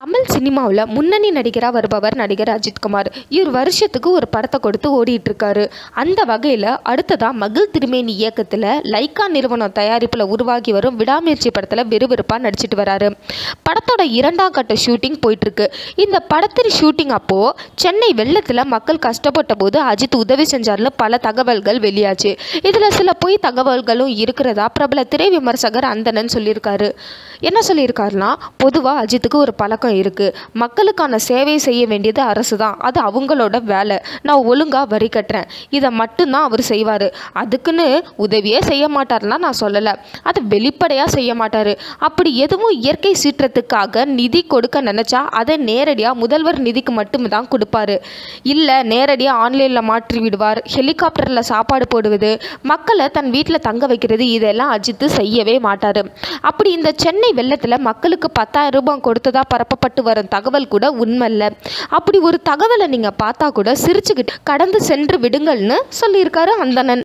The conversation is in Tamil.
தமிழ் சினிமாவில் முன்னணி நடிகராக வருபவர் நடிகர் அஜித்குமார் இவர் வருஷத்துக்கு ஒரு படத்தை கொடுத்து ஓடிட்டு இருக்காரு அந்த வகையில் அடுத்ததாக மகிழ் திருமேனி இயக்கத்தில் லைக்கா நிறுவனம் தயாரிப்பில் உருவாகி வரும் விடாமுயற்சி படத்தில் விறுவிறுப்பாக நடிச்சிட்டு வராரு படத்தோட இரண்டாம் கட்ட ஷூட்டிங் போயிட்டுருக்கு இந்த படத்தின் ஷூட்டிங் அப்போது சென்னை வெள்ளத்தில் மக்கள் கஷ்டப்பட்ட போது அஜித் உதவி செஞ்சார்னு பல தகவல்கள் வெளியாச்சு இதில் சில பொய் தகவல்களும் இருக்கிறதா பிரபல திரை விமர்சகர் அந்தணன் சொல்லியிருக்காரு என்ன சொல்லியிருக்காருன்னா பொதுவாக அஜித்துக்கு ஒரு பழக்கம் இருக்குது மக்களுக்கான சேவை செய்ய வேண்டியது அரசு தான் அது அவங்களோட வேலை நான் ஒழுங்காக வரி கட்டுறேன் இதை மட்டும்தான் அவர் செய்வார் அதுக்குன்னு உதவியே செய்ய மாட்டார்லாம் நான் சொல்லலை அதை வெளிப்படையாக செய்ய மாட்டார் அப்படி எதுவும் இயற்கை சீற்றத்துக்காக நிதி கொடுக்க நினச்சா அதை நேரடியாக முதல்வர் நிதிக்கு மட்டும்தான் கொடுப்பாரு இல்லை நேரடியாக ஆன்லைனில் மாற்றி விடுவார் ஹெலிகாப்டரில் சாப்பாடு போடுவது மக்களை தன் வீட்டில் தங்க வைக்கிறது இதெல்லாம் அஜித்து செய்யவே மாட்டார் அப்படி இந்த சென்னை வெள்ளத்தில் மக்களுக்கு பத்தாயிரம் ரூபாய் கொடுத்ததா பரப்பப்பட்டு வரும் தகவல் கூட உண்மை இல்லை அப்படி ஒரு தகவலை நீங்கள் பார்த்தா கூட சிரிச்சுக்கிட்டு கடந்து சென்று விடுங்கள்னு சொல்லியிருக்காரு அந்தணன்